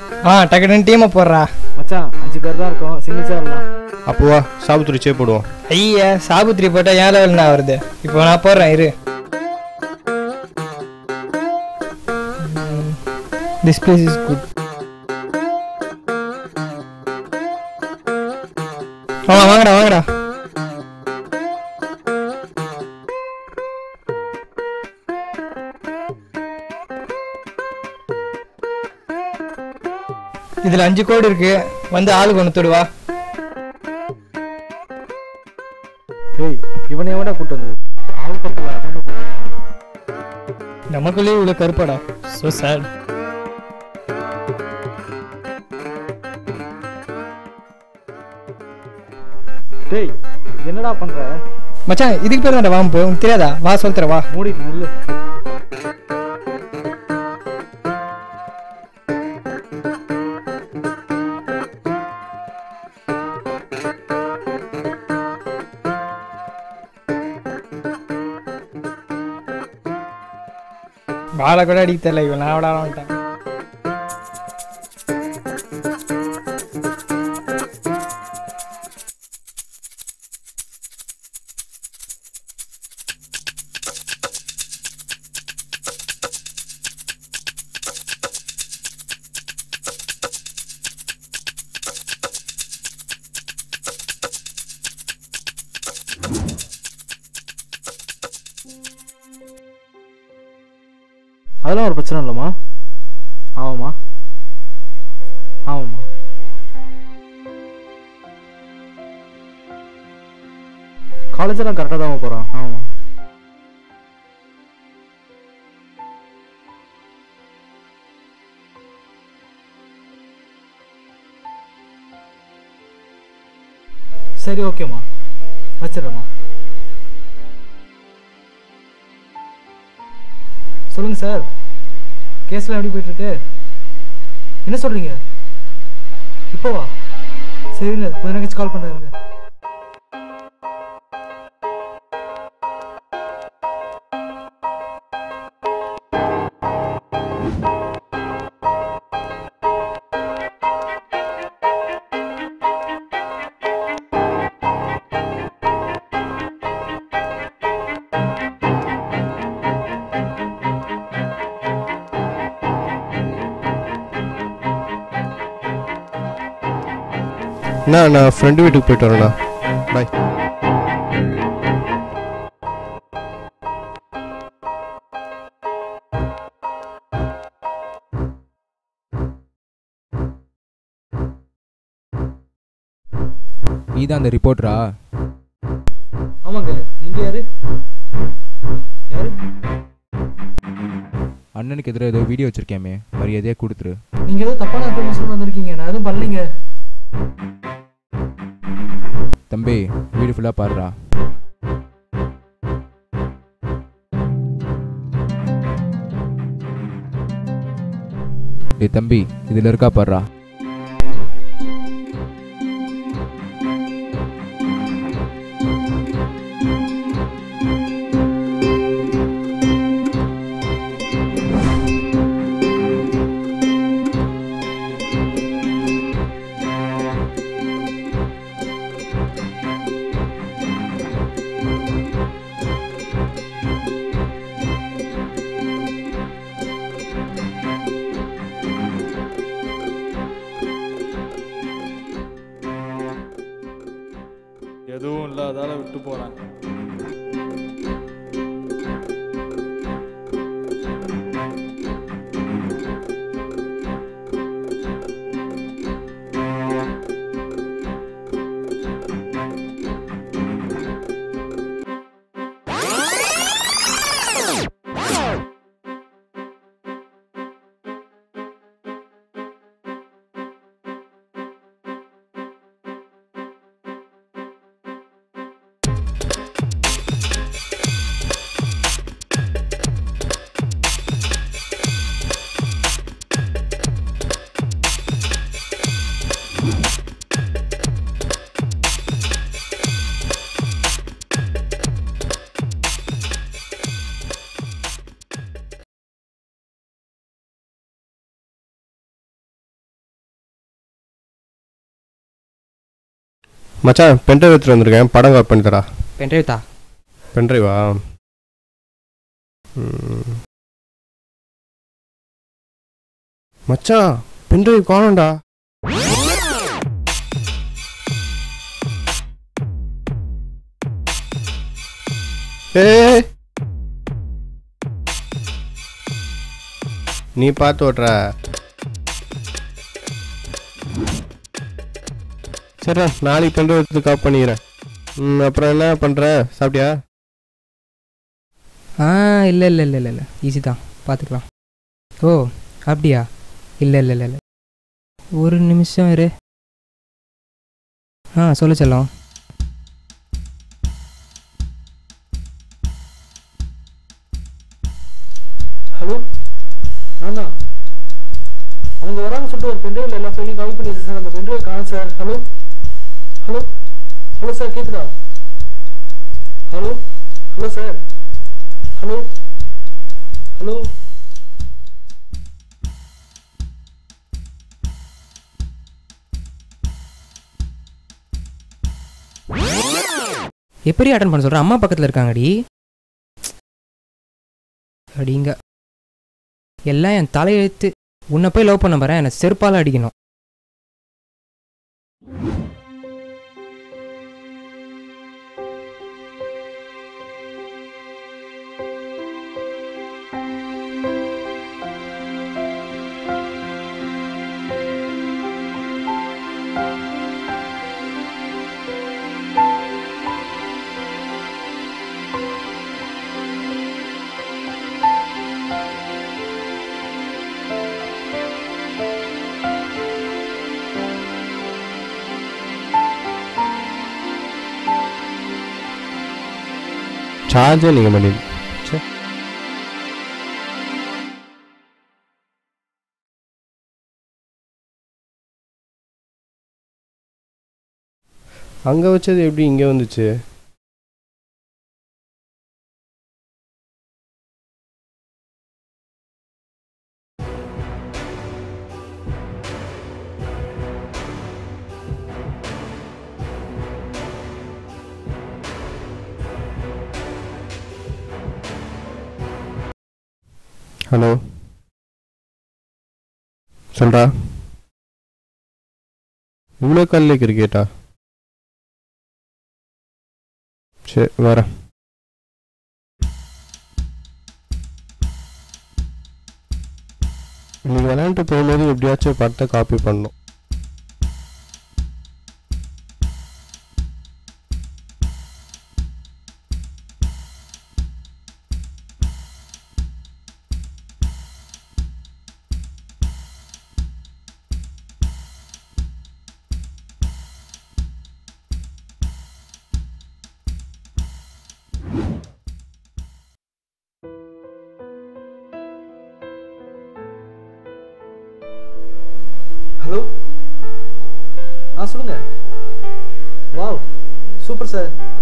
ஆ டக்குன்னு டீமை போடுறா மச்சான் அஞ்சு பேர் தான் இருக்கோம் சிங்கிள் சேர்லாம் அப்போ வா சாபுத்திரி சே போடுவோம் ஐயா சாபுத்திரி போட்டால் ஏன் லெவல்னா வருது இப்போ நான் போடுறேன் இரு திஸ் பிளேஸ் இஸ் குட் ஆ வாங்கடா வாங்கடா இதில் அஞ்சு கோடு இருக்கு வந்து ஆளுக்கு ஒன்று தொடுவா டேய் இவனை எவடா கூட்டு வந்தது ஆள் பக்கல அவனை கூட்டு வந்தான். நமக்குள்ளேயே இவ்வளோ கருப்பாடா ஸோ சேட் டேய் என்னடா பண்ற மச்சான் இதுக்கு பேர் தான்டா வாம்பு உனக்கு தெரியாதா வா சொல்லித்தர வா மூடிட்டு நில்லு பாலை கூட அடிக்க தெரியல இவன் நான் விட மாட்டேன் அதெல்லாம் ஒரு பிரச்சனை இல்லைம்மா ஆமாம்மா ஆமாம்மா காலேஜெல்லாம் கரெக்டாக தான் போகிறான் ஆமாம்மா சரி ஓகேம்மா வச்சிடுறேம்மா சொல்லுங்கள் சார் கேஸ்லாம் எப்படி போயிட்டுருக்கு என்ன சொல்கிறீங்க இப்போவா சரிங்க கொஞ்ச நேரம் கழிச்சு கால் பண்ணுறேங்க அண்ணா நான் ஃப்ரெண்டு வீட்டுக்கு போயிட்டு வரேண்ணா பாய் நீ தான் அந்த ரிப்போர்ட்டரா ஆமாங்க நீங்கள் யாரு யாரு அண்ணனுக்கு எதிராக ஏதோ வீடியோ வச்சிருக்கேமே மரியாதையாக கொடுத்துரு நீங்கள் ஏதோ தப்பான இன்ஃபர்மேஷன் வந்திருக்கீங்க நான் எதுவும் பண்ணலைங்க தம்பி வீடு ஃபுல்லாக பாருடா டேய் தம்பி இதில் இருக்கா பாருடா மச்சான் பென்ட்ரைவ் எடுத்துட்டு வந்திருக்கேன் படம் கவர் பண்ணி தரா பென்ட்ரைவ் தா பென்ட்ரைவா ம். மச்சான் பென்ட்ரைவ் காணோம்டா ஏய் நீ பார்த்து ஓட்டுற சரிடா நாளைக்கு பென்ட்ரைவ் எடுத்து காப் பண்ணிக்கிறேன் ம் அப்புறம் என்ன பண்ணுற சாப்பிட்டியா ஆ இல்லை இல்லை இல்லை இல்லை இல்லை ஈஸி தான் பார்த்துக்கலாம் ஓ அப்படியா இல்லை இல்லை இல்லை இல்லை ஒரு நிமிஷம் இரு ஆ சொல்லு செல்லம் ஹலோ நான் தான் அவங்க வராங்க சொல்லிட்டு ஒரு பென்ட்ரைவில் எல்லா ஃபைலையும் காப்பி பண்ணி சார் அந்த பென்ட்ரைவ் காணும் sir hello hello hello sir கேட்குதா hello hello sir hello hello எப்படி அட்டன் பண்ண சொல்கிறேன் அம்மா பக்கத்தில் இருக்காங்கடி அடிங்க எல்லாம் என் தலையெழுத்து உன்னை போய் லவ் பண்ண பாரு என்னை செருப்பால் அடிக்கணும் சார்ஜே நீங்கள் பண்ணி அங்கே வச்சது எப்படி இங்கே வந்துச்சு ஹலோ சொல்றா இவ்வளோ காலையில் கிரிக்கெட்டா சரி வரேன் இன்னைக்கு விளையாண்டு போகும்போது எப்படியாச்சும் படத்தை காப்பி பண்ணணும் ஹலோ ஆ சொல்லுங்க வாவ் சூப்பர் சார்